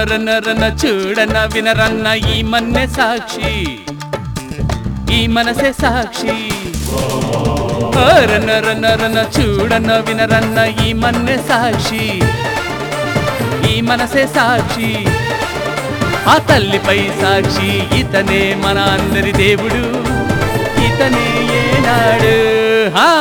రన్న రన్న చూడన్న వినరన్న ఈ మన్నే సాక్షి ఈ మనసే సాక్షి ఓ రన్న రన్న రన్న చూడన్న వినరన్న ఈ మన్నే సాక్షి ఈ మనసే సాక్షి ఆ తల్లిపై సాక్షి ఇతనే మన అందరి దేవుడు ఇతనే ఏనాడు హా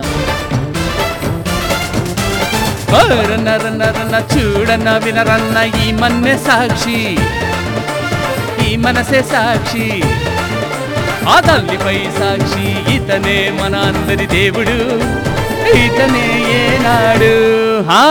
ఓ రన్న రన్న రన్న చూడన్న వినరన్న ఈ మన్నే సాక్షి ఈ మనసే సాక్షి ఆ తల్లిపై సాక్షి ఇతనే మన అందరి దేవుడు ఇతనే ఏనాడు హా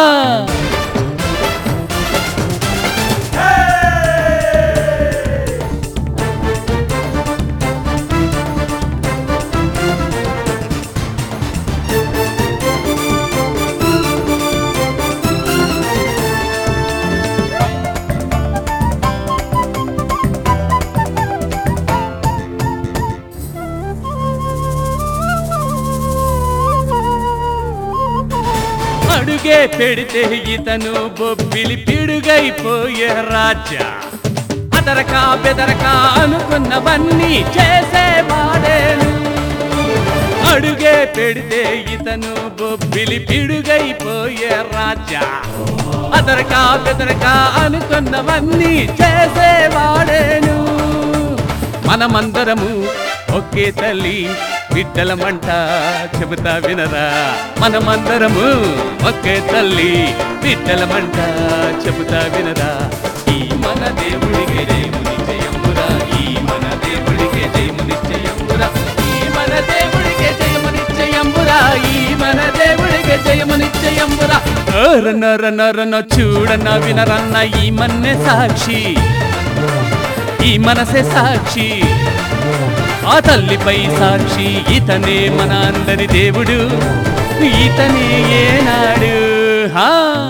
అడుగే పెడితే ఇతను బొబ్బిలి పిడుగైపోయే రాజా అదరక బెదరక అనుకున్నవన్నీ చేసేవాడేను అడుగే పెడితే ఇతను బొబ్బిలి పిడుగైపోయే రాజా అదరక బెదరక అనుకున్నవన్నీ చేసేవాడేను మనమందరము ఒకే తల్లి బిడ్డలమంట చెబుతా వినరా మనమందరము ఒకే తల్లి బిడ్డలమంట చెబుతా వినరా ఈ మన దేవుడికి జయము నిశ్చయమురా ఈ మన దేవుడికి జయము నిశ్చయమురా ఈ మన దేవుడికి జయము నిశ్చయమురా ఈ మన దేవుడికి జయము నిశ్చయమురా ఓ రన్న రన్న రన్న చూడన్న వినరన్న ఈ మన్నే సాక్షి ఈ మనసే సాక్షి ఆ తల్లిపై సాక్షి ఇతనే మన అందరి దేవుడు ఇతనే ఏనాడు హా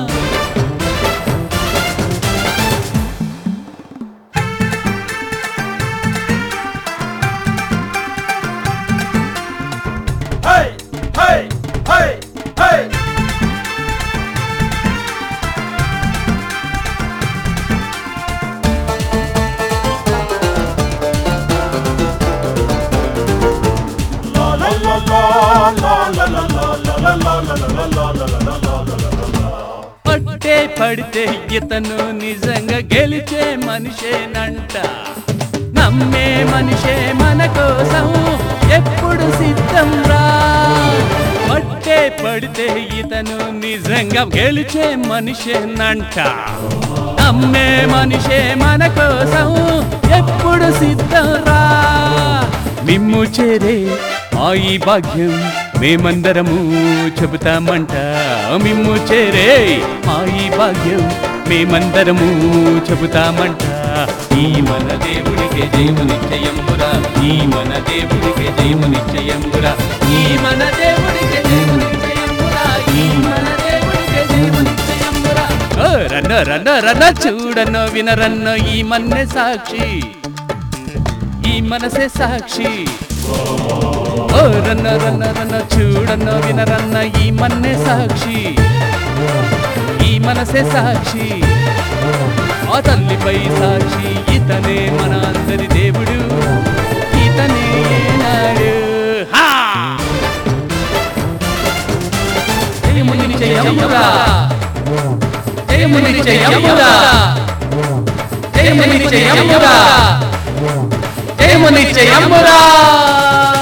Hey, hey, hey, hey. La la la la la la la la la la la la la la la la la la పట్టే పడితే ఇతను నిజంగా గెలిచే మనిషేనంట నమ్మే మనిషే మన కోసం ఎప్పుడు సిద్ధం రా పట్టే పడితే ఇతను నిజంగా గెలిచే మనిషేనంట నమ్మే మనిషే మన కోసం ఎప్పుడు సిద్ధం రా మిమ్ము చేరే ఆ ఈ భాగ్యం మేమందరము చెబుతామంట మిమ్ము చేరే ఆ ఈ భాగ్యం మేమందరము చెబుతామంట ఈ మన దేవుడికి జయము నిశ్చయమురా ఈ మన దేవుడికి జయము నిశ్చయమురా ఈ మన దేవుడికి జయము నిశ్చయమురా ఈ మన దేవుడికి జయము నిశ్చయమురా ఓ రన్న రన్న రన్న చూడన్నో వినరన్నో ఈ మన్నె సాక్షి ఈ మనసే సాక్షి ఓ రన్న రన్న రన్న చూడన్న వినరన్న ఈ మన్నే సాక్షి ఈ మనసే సాక్షి ఆ తల్లిపై సాక్షి ఇతనే మన అందరి దేవుడు ఇతనే నాడు హా జయముని జయమురా జయముని జయమురా జయముని జయమురా జయముని జయమురా